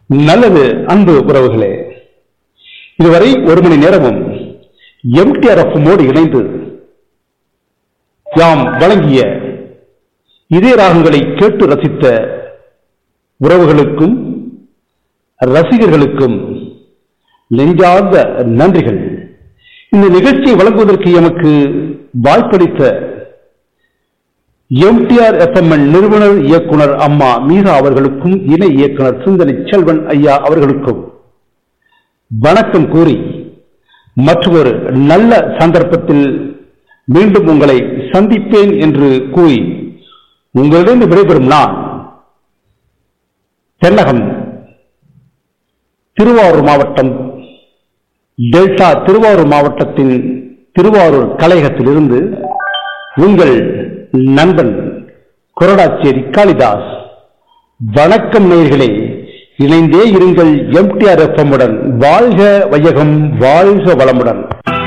நல்லது அன்பு உறவுகளே இதுவரை ஒரு மணி நேரமும் எம்டிஆர்எஃப் மோடு இணைந்து யாம் வழங்கிய இதே ராகங்களை கேட்டு ரசித்த உறவுகளுக்கும் ரசிகர்களுக்கும் நெஞ்சார்ந்த நன்றிகள் இந்த நிகழ்ச்சியை வழங்குவதற்கு எமக்கு வாய்ப்பளித்த எம்டிஆர் எஃப்எம்என் நிறுவனர் இயக்குனர் அம்மா மீரா அவர்களுக்கும் இணை இயக்குனர் சுந்தரி செல்வன் ஐயா அவர்களுக்கும் வணக்கம் கூறி மற்றொரு நல்ல சந்தர்ப்பத்தில் மீண்டும் உங்களை சந்திப்பேன் என்று கூறி உங்களிடம் விடைபெறும் நான் தென்னகம் திருவாரூர் மாவட்டம் டெல்டா திருவாரூர் மாவட்டத்தின் திருவாரூர் கலையகத்திலிருந்து உங்கள் நண்பன் கொரடாச்சேரி காளிதாஸ் வணக்கம் நேயர்களே இணைந்தே இருங்கள் எம்டிஆர் எஃப்எம்முடன் வாழ்க வையகம் வாழ்க வளமுடன்